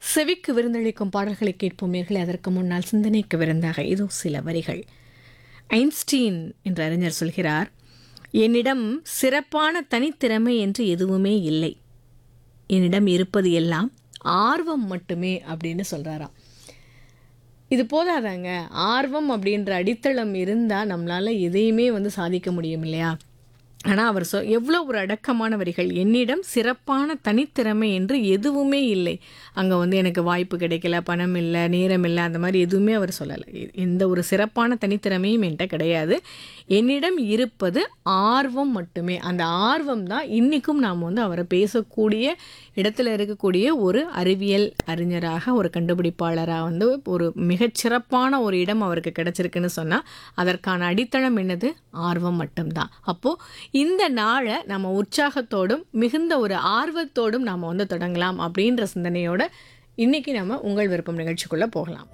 செவிக்கு விருந்தளிக்கும் பாடல்களை கேட்போம் நேர்களே அதற்கு முன்னால் சிந்தனைக்கு விருந்தாக இதோ சில வரிகள் ஐன்ஸ்டீன் என்ற அறிஞர் சொல்கிறார் என்னிடம் சிறப்பான தனித்திறமை என்று எதுவுமே இல்லை என்னிடம் இருப்பது எல்லாம் ஆர்வம் மட்டுமே அப்படின்னு சொல்கிறாராம் இது போதாதாங்க ஆர்வம் அப்படின்ற அடித்தளம் இருந்தால் நம்மளால் எதையுமே வந்து சாதிக்க முடியும் இல்லையா ஆனால் அவர் சொ எவ்வளோ ஒரு அடக்கமான வரிகள் என்னிடம் சிறப்பான தனித்திறமை என்று எதுவுமே இல்லை அங்கே வந்து எனக்கு வாய்ப்பு கிடைக்கல பணம் இல்லை நேரம் இல்லை அந்த மாதிரி எதுவுமே அவர் சொல்லலை எந்த ஒரு சிறப்பான தனித்திறமையும் என்கிட்ட கிடையாது என்னிடம் இருப்பது ஆர்வம் மட்டுமே அந்த ஆர்வம் தான் இன்றைக்கும் நாம் வந்து அவரை பேசக்கூடிய இடத்துல இருக்கக்கூடிய ஒரு அறிவியல் அறிஞராக ஒரு கண்டுபிடிப்பாளராக வந்து ஒரு மிகச்சிறப்பான ஒரு இடம் அவருக்கு கிடைச்சிருக்குன்னு சொன்னால் அதற்கான அடித்தளம் என்னது ஆர்வம் மட்டும்தான் அப்போது இந்த நாளை நம்ம உற்சாகத்தோடும் மிகுந்த ஒரு ஆர்வத்தோடும் நாம் வந்து தொடங்கலாம் அப்படின்ற சிந்தனையோட இன்னைக்கு நம்ம உங்கள் விருப்பம் நிகழ்ச்சிக்குள்ளே போகலாம்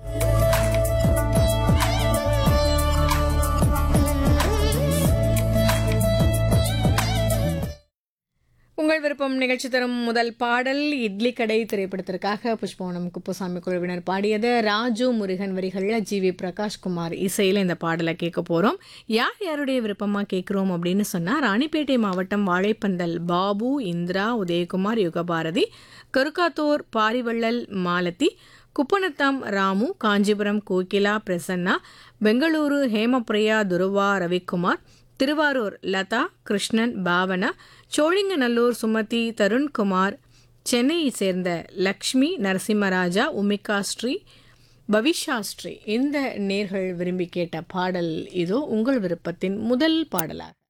உங்கள் விருப்பம் நிகழ்ச்சி தரும் முதல் பாடல் இட்லி கடை திரைப்படத்திற்காக புஷ்பவனம் குப்புசாமி குழுவினர் பாடியது ராஜு முருகன் வரிகளில் ஜி வி பிரகாஷ்குமார் இசையில் இந்த பாடலை கேட்க போகிறோம் யார் யாருடைய விருப்பமாக கேட்குறோம் அப்படின்னு சொன்னால் ராணிப்பேட்டை மாவட்டம் வாழைப்பந்தல் பாபு இந்திரா உதயகுமார் யுகபாரதி கருக்காத்தூர் பாரிவள்ளல் மாலதி குப்பனத்தாம் ராமு காஞ்சிபுரம் கோகிலா பிரசன்னா பெங்களூரு ஹேமபிரியா துருவா ரவிக்குமார் திருவாரூர் லதா கிருஷ்ணன் பாவனா சோழிங்கநல்லூர் சுமதி தருண்குமார் சென்னையை சேர்ந்த லக்ஷ்மி நரசிம்மராஜா உமிகா ஸ்ரீ பவிஷா ஸ்ரீ இந்த நேர்கள் விரும்பி கேட்ட பாடல் இதோ உங்கள் விருப்பத்தின் முதல் பாடலாக